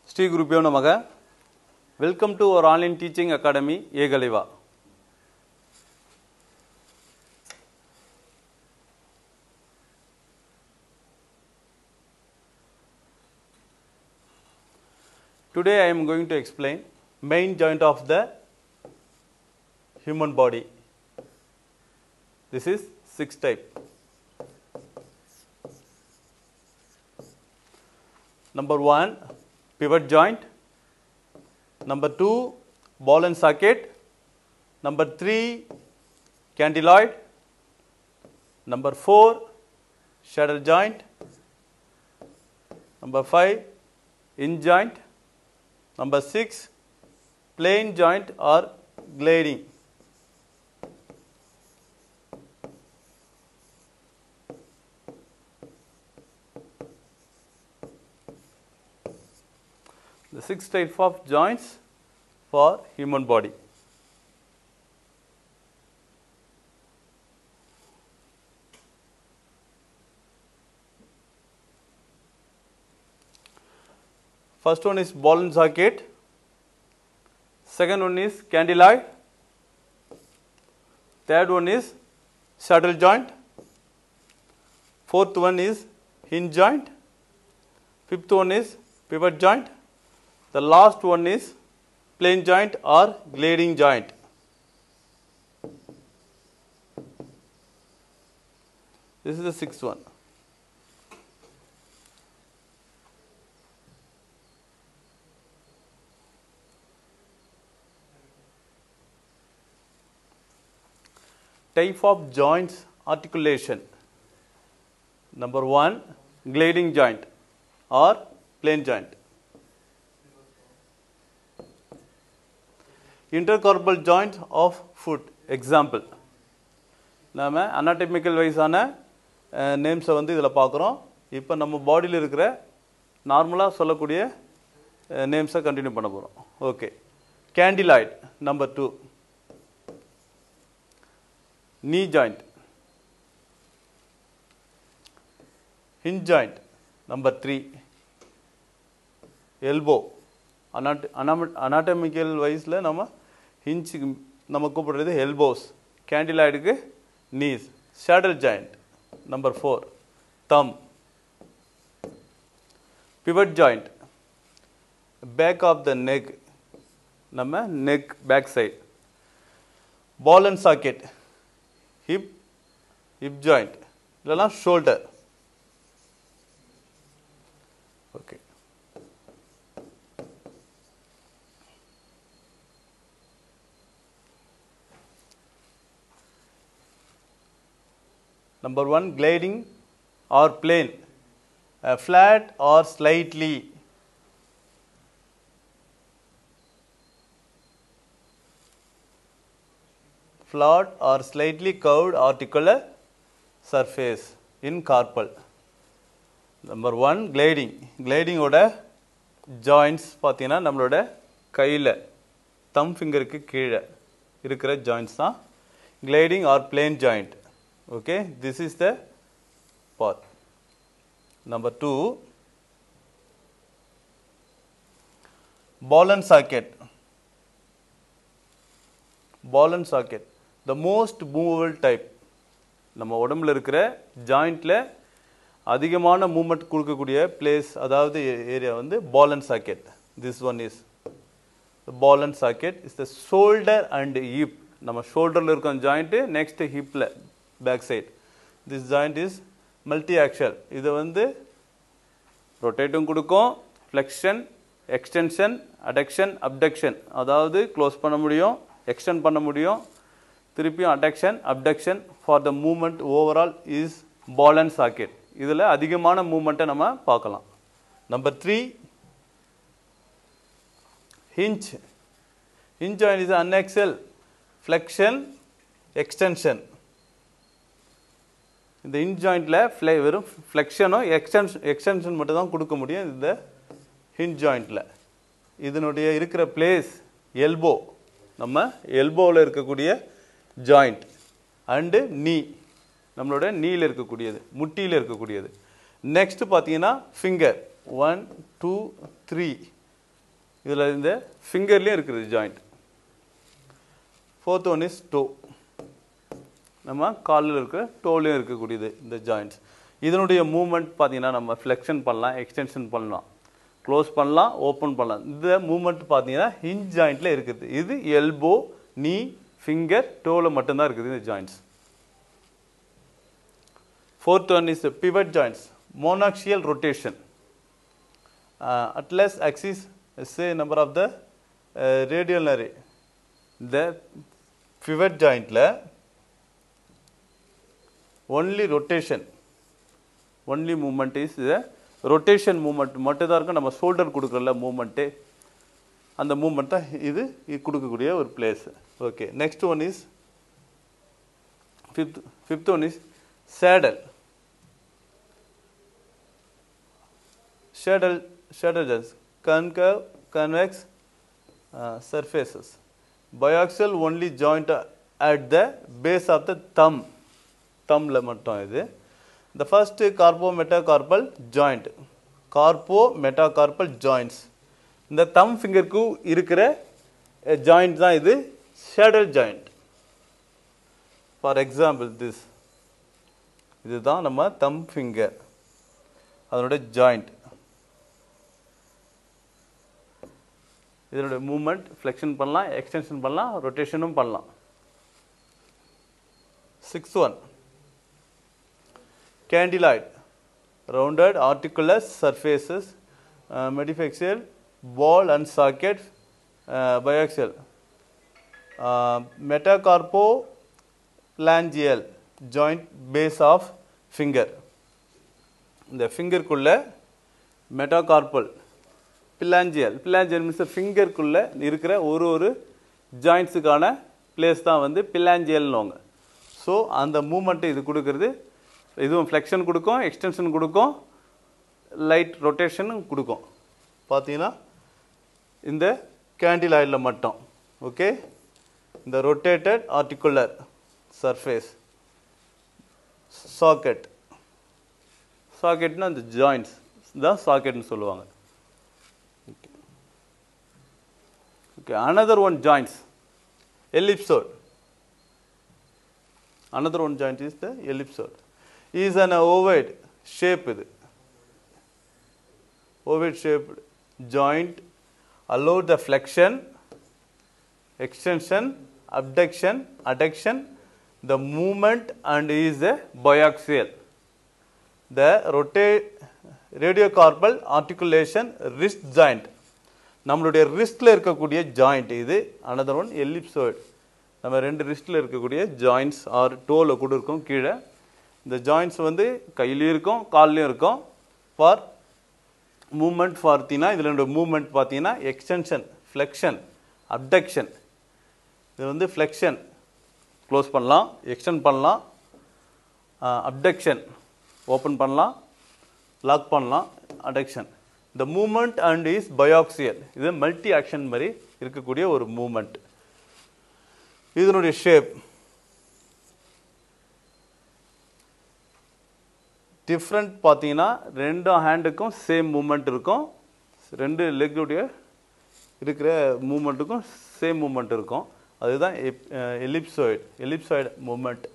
ஸ்ரீ குருப்பியோ நமக welcome to our online teaching academy Ekalavya Today I am going to explain main joint of the human body. This is six type. Number one, pivot joint. Number two, ball and socket. Number three, candyloid. Number four, shuttle joint. Number five, hinge joint. Number six, plane joint or gliding. The six type of joints for human body. First one is ball and socket. Second one is candyloid. Third one is shuttle joint. Fourth one is hinge joint. Fifth one is pivot joint. The last one is plane joint or gliding joint. This is the sixth one. Type of joints articulation. Number one, gliding joint or plane joint. intercarpal joint of foot example நாம் anatomical வைஸான நேம்ஸை வந்து இதில் பார்க்குறோம் இப்போ நம்ம பாடியில் இருக்கிற நார்மலாக சொல்லக்கூடிய நேம்ஸை கண்டினியூ பண்ண போகிறோம் okay condyloid number two knee joint hinge joint number three elbow அனாட் அனாம அனாட்டமிக்கல் வைஸில் நம்ம ஹிஞ்சுக்கு நம்ம கூப்பிடுறது எல்போஸ் கேண்டிலாய்டுக்கு knees saddle joint number four thumb pivot joint back of the neck நம்ம neck back side ball and socket hip hip joint இல்லைனா shoulder okay Number one, gliding or plane, uh, flat or slightly. Flat or slightly curved articular surface in carpal. Number one, gliding. Gliding ஓட joints பார்த்தீங்கன்னா நம்மளோட கையில் தம் ஃபிங்கருக்கு கீழே இருக்கிற joints தான் gliding or plane joint. okay this is the part number 2 ball and socket ball and socket the most movable type நம்ம உடம்புல இருக்கிற ஜாயிண்ட்ல அதிகமான மூமெண்ட் கொடுக்கக்கூடிய பிளேஸ் அதாவது ஏரியா வந்து ball and socket this one is ball and socket is the shoulder and hip நம்ம ஷோல்டரில் இருக்கிற ஜாயிண்ட்டு நெக்ஸ்ட் ஹிப்பில் back side this joint is multi axial இதை வந்து ரொட்டேட்டும் கொடுக்கும் ஃப்ளெக்ஷன் எக்ஸ்டென்ஷன் அடக்ஷன் அப்டக்ஷன் அதாவது க்ளோஸ் பண்ண முடியும் எக்ஸ்டெண்ட் பண்ண முடியும் திருப்பியும் adduction abduction for the moment overall is ball and socket இதில் அதிகமான மூமெண்ட்டை நம்ம பார்க்கலாம் number three hinge hinge joint is uniaxial flexion extension இந்த இன் ஜாயிண்டில் ஃப்ளை வெறும் ஃப்ளெக்ஷனும் எக்ஸ்டென்ஷன் எக்ஸ்டென்ஷன் மட்டும் தான் கொடுக்க முடியும் இந்த ஹின் ஜாயிண்டில் இதனுடைய இருக்கிற பிளேஸ் எல்போ நம்ம எல்போவில் இருக்கக்கூடிய ஜாயிண்ட் அண்டு நீ நம்மளோட நீயில் இருக்கக்கூடியது முட்டியில் இருக்கக்கூடியது நெக்ஸ்ட் பார்த்தீங்கன்னா ஃபிங்கர் ஒன் டூ த்ரீ இதில் இந்த ஃபிங்கர்லேயும் இருக்குது joint fourth one is toe நம்ம காலில் இருக்கிற டோலையும் இருக்கக்கூடியது இந்த ஜாயிண்ட்ஸ் இதனுடைய மூமெண்ட் பார்த்தீங்கன்னா நம்ம ஃப்ளெக்ஷன் பண்ணலாம் எக்ஸ்டென்ஷன் பண்ணலாம் க்ளோஸ் பண்ணலாம் ஓப்பன் பண்ணலாம் இந்த மூமெண்ட் பார்த்தீங்கன்னா ஹிஞ்ச் ஜாயிண்ட்டில் இருக்குது இது எல்போ நீ ஃபிங்கர் டோவில் மட்டும்தான் இருக்குது இந்த joints Fourth one is the pivot joints, monaxial rotation. Uh, atlas axis is a number of the uh, radial array. The pivot joint la only rotation, only movement is the rotation movement மட்டும் தான் இருக்கும் நம்ம shoulder கொடுக்குறல moment அந்த moment தான் இது இது கொடுக்கக்கூடிய ஒரு place okay next one is fifth fifth one is saddle shadal shadowlands concave convex uh, surfaces biaxial only joint at the base of the thumb thumbல மட்டும் இது the first carpo metacarpal joint carpo metacarpal joints இந்த thumb ஃபிங்கருக்கு இருக்கிற joint தான் இது saddle joint for example this இதுதான் நம்ம thumb finger அதனுடைய ஜாயிண்ட் இதனுடைய மூமெண்ட் ஃப்ளெக்ஷன் பண்ணலாம் எக்ஸ்டென்ஷன் பண்ணலாம் ரொட்டேஷனும் பண்ணலாம் six one condyloid rounded articular surfaces uh, metaphyseal ball and socket uh, biaxial uh, metacarpophalangeal joint base of finger இந்த ஃபிங்கருக்குள்ள மெட்டாகார்பல் பிலாஞ்சியல் பிலாஞ்சியல் மீன்ஸ் ஃபிங்கருக்குள்ள இருக்கிற ஒரு ஒரு ஜாயிண்ட்ஸுக்கான பிளேஸ் தான் வந்து பிலாஞ்சியல்னுவாங்க ஸோ அந்த மூமெண்ட்டு இது கொடுக்கறது இதுவும் ஃப்ளெக்ஷன் கொடுக்கும் எக்ஸ்டென்ஷன் கொடுக்கும் லைட் ரொட்டேஷனும் கொடுக்கும் பார்த்தீங்கன்னா இந்த கேண்டில் ஆயிலில் மட்டும் ஓகே இந்த ரொட்டேட்டட் ஆர்டிகுலர் சர்ஃபேஸ் சாக்கெட் சாக்கெட்னா இந்த ஜாயிண்ட்ஸ் தான் சாக்கெட்னு சொல்லுவாங்க okay another one joints ellipsoid another one joint is the ellipsoid is an ovoid shape இது ovoid shaped joint allow the flexion extension abduction adduction the movement and is a biaxial the rotate radiocarpal articulation wrist joint நம்மளுடைய ரிஸ்டில் இருக்கக்கூடிய joint இது another one எல்லிப்சோய்டு நம்ம ரெண்டு ரிஸ்டில் இருக்கக்கூடிய joints R டோவில் கூட இருக்கும் கீழே இந்த ஜாயிண்ட்ஸ் வந்து கையிலையும் இருக்கும் கால்லையும் இருக்கும் ஃபார் மூமெண்ட் பார்த்தீங்கன்னா இதில் மூமெண்ட் பார்த்தீங்கன்னா எக்ஸ்டென்ஷன் ஃப்ளெக்ஷன் அப்டக்ஷன் இது வந்து ஃப்ளெக்ஷன் க்ளோஸ் பண்ணலாம் எக்ஸ்டெண்ட் பண்ணலாம் அப்டக்ஷன் ஓப்பன் பண்ணலாம் லாக் பண்ணலாம் அடக்ஷன் இந்த மூமெண்ட் அண்ட் இஸ் பயாக்சியல் இது மல்டி ஆக்ஷன் மாதிரி இருக்கக்கூடிய ஒரு மூமெண்ட் இதனுடைய ஷேப் டிஃப்ரெண்ட் பார்த்தீங்கன்னா ரெண்டு ஹேண்டுக்கும் சேம் மூமெண்ட் இருக்கும் ரெண்டு லெக்குடைய இருக்கிற மூமெண்ட்டுக்கும் சேம் மூமெண்ட் இருக்கும் அதுதான் ellipsoid ellipsoid moment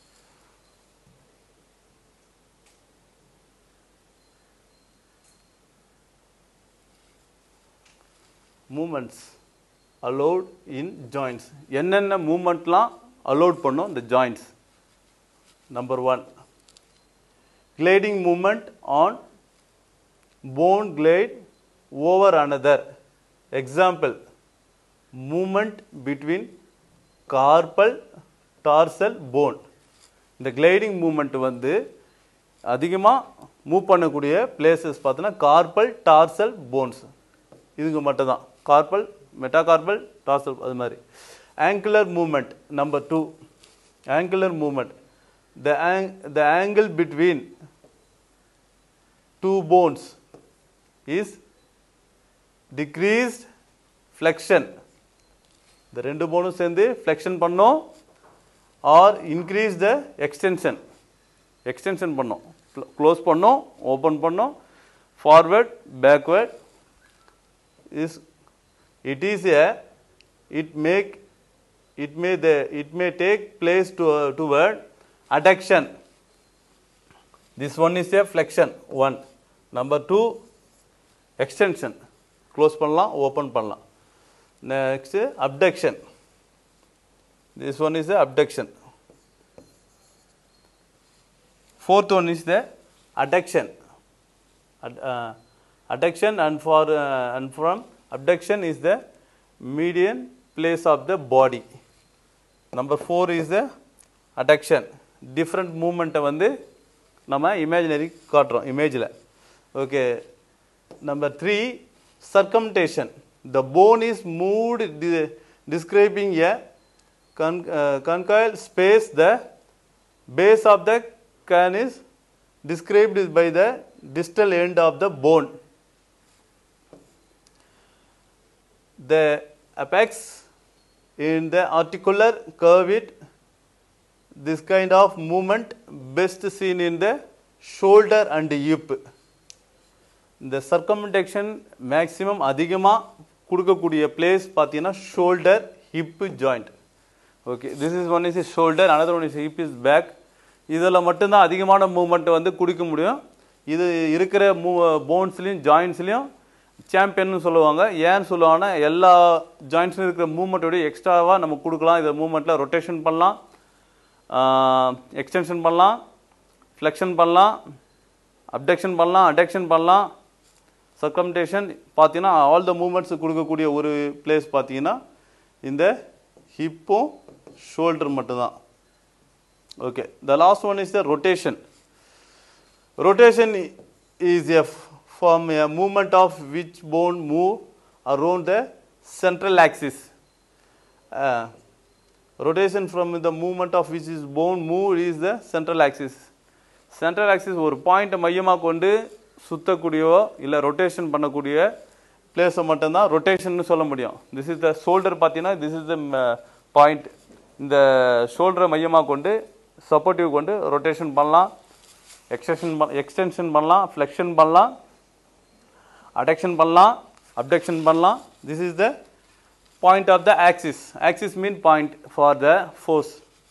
moments allowed in joints என்னென்ன மூமெண்ட்லாம் அலோட் பண்ணும் இந்த joints number one gliding moment on bone glide over another example moment between carpal tarsal bone இந்த கிளைடிங் மூமெண்ட் வந்து அதிகமாக மூவ் பண்ணக்கூடிய பிளேசஸ் பார்த்தோன்னா கார்பல் டார்சல் போன்ஸ் இதுங்க மட்டும் தான் கார்பல் மெட்டாகார்பல் டார்சல் அது மாதிரி angular moment number two angular moment the ஆங் the angle between two bones is decreased flexion இந்த ரெண்டு போனும் சேர்ந்து ஃப்ளெக்ஷன் பண்ணோம் or increase the extension extension பண்ணோம் க்ளோஸ் பண்ணோம் ஓப்பன் பண்ணோம் forward backward is it is a it make it may the it may take place to toward adduction this one is a flexion one number two extension close பண்ணலாம் open பண்ணலாம் next abduction this one is abduction fourth one is the adduction Ad, uh, adduction and for uh, and from abduction is the median place of the body number 4 is the adduction different movement வந்து நம்ம imaginary காட்டுறோம் இமேஜில் okay number three circumtension the bone is moved de- describing a con- uh, concave space the base of the can is described by the distal end of the bone. The apex in the articular curve this kind of movement best seen in the shoulder and hip. இந்த சர்க்கம்டெக்ஷன் maximum அதிகமாக கொடுக்கக்கூடிய place பார்த்தீங்கன்னா shoulder hip joint okay this is one is is shoulder another one is hip is back இதில் மட்டும்தான் அதிகமான moment வந்து கொடுக்க முடியும் இது இருக்கிற மூ போன்ஸ்லையும் ஜாயின்ஸ்லையும் சாம்பியன்னு சொல்லுவாங்க ஏன்னு சொல்லுவாங்கன்னா எல்லா ஜாயின்ஸ்லையும் இருக்கிற மூமெண்ட்டோட எக்ஸ்ட்ராவாக நம்ம கொடுக்கலாம் இதை மூமெண்ட்டில் ரொட்டேஷன் பண்ணலாம் எக்ஸ்டென்ஷன் பண்ணலாம் ஃப்ளெக்ஷன் பண்ணலாம் அப்டக்ஷன் பண்ணலாம் அடக்ஷன் பண்ணலாம் சர்க்கம்டேஷன் பார்த்தீங்கன்னா ஆல் த மூமெண்ட்ஸ் கொடுக்கக்கூடிய ஒரு பிளேஸ் பார்த்தீங்கன்னா இந்த ஹிப்பும் ஷோல்டர் மட்டும்தான் okay the last one is the rotation rotation is a f- from a movement of which bone move around the central axis Uh, rotation from the movement of which is bone move is the central axis central axis ஒரு பாயிண்ட்டை மையமாக கொண்டு சுத்தக்கூடியவோ இல்லை rotation பண்ணக்கூடிய பிளேஸை மட்டும்தான் rotation சொல்ல முடியும் திஸ் இஸ் த ஷோல்டர் பார்த்தீங்கன்னா திஸ் இஸ் த பாயிண்ட் இந்த ஷோல்டரை மையமாக கொண்டு சப்போர்ட்டிவ் கொண்டு ரொட்டேஷன் பண்ணலாம் எக்ஸ்டென்ஷன் எக்ஸ்டென்ஷன் பண்ணலாம் ஃப்ளெக்ஷன் பண்ணலாம் அடக்ஷன் பண்ணலாம் அப்டக்ஷன் பண்ணலாம் this is the point of the axis axis mean point for the force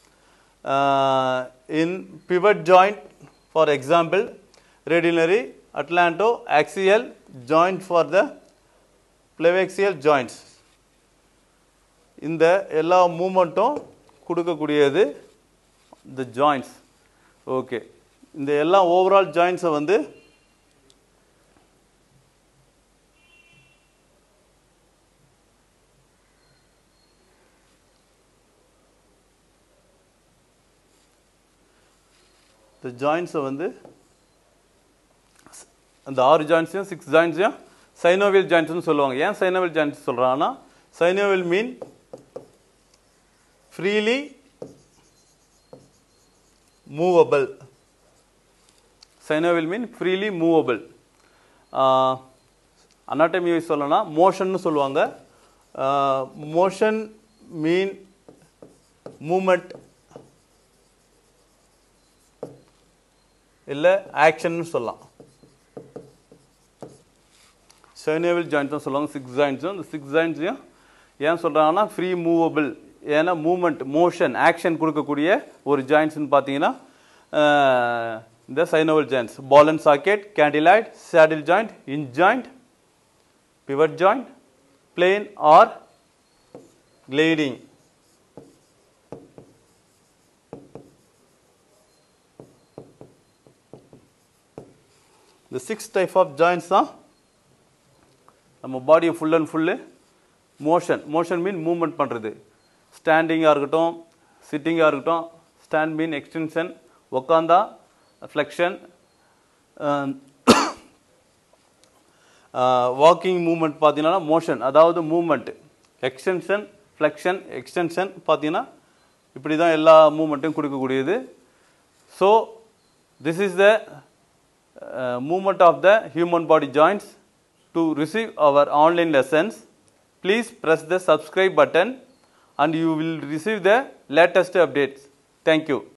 in pivot joint for example ரேடினரி atlanto axial joint for the பிளவெக்சியல் ஜாயிண்ட்ஸ் இந்த எல்லா மூமெண்ட்டும் கொடுக்கக்கூடியது இந்த ஜாயிண்ட்ஸ் ஓகே இந்த எல்லா ஓவரால் ஜாயிண்ட்ஸை வந்து இந்த ஜாயிண்ட்ஸை வந்து அந்த ஆறு ஜாயிண்ட்ஸையும் சிக்ஸ் ஜாயிண்ட்ஸையும் சைனோவியல் ஜாயிண்ட்ஸ்னு சொல்லுவாங்க ஏன் சைனோவியல் ஜாயிண்ட்ஸ் சொல்கிறாங்கன்னா synovial mean freely movable synovial mean freely movable anatomy சொல்லணும்னா மோஷன்னு சொல்லுவாங்க மோஷன் மீன் மூமெண்ட் இல்லை ஆக்ஷன்னு சொல்லலாம் சைனோவில் ஜாயிண்ட் தான் சொல்லுவாங்க சிக்ஸ் ஜாயிண்ட்ஸும் இந்த சிக்ஸ் ஜாயிண்ட்ஸையும் ஏன் சொல்கிறாங்கன்னா ஃப்ரீ மூவபிள் ஏன்னா மூமெண்ட் மோஷன் ஆக்ஷன் கொடுக்கக்கூடிய ஒரு ஜாயிண்ட்ஸ்னு பார்த்தீங்கன்னா அஹ், இந்த synovial joints ball and socket condyloid saddle joint இன் joint pivot joint plane or gliding இந்த சிக்ஸ் டைப் ஆஃப் ஜாயிண்ட்ஸ் தான் நம்ம பாடியை full and full motion motion mean movement பண்ணுறது ஸ்டாண்டிங்காக இருக்கட்டும் சிட்டிங்காக இருக்கட்டும் ஸ்டாண்ட் மீன் எக்ஸ்டென்ஷன் உக்காந்தா ஃப்ளெக்ஷன் வாக்கிங் மூமெண்ட் பார்த்தீங்கன்னா மோஷன் அதாவது மூமெண்ட் எக்ஸ்டென்ஷன் ஃப்ளெக்ஷன் எக்ஸ்டென்ஷன் பார்த்தீங்கன்னா இப்படி தான் எல்லா மூமெண்ட்டையும் கொடுக்கக்கூடியது so this is the uh, movement of the human body joints to receive our online lessons please press the subscribe button and you will receive the latest updates thank you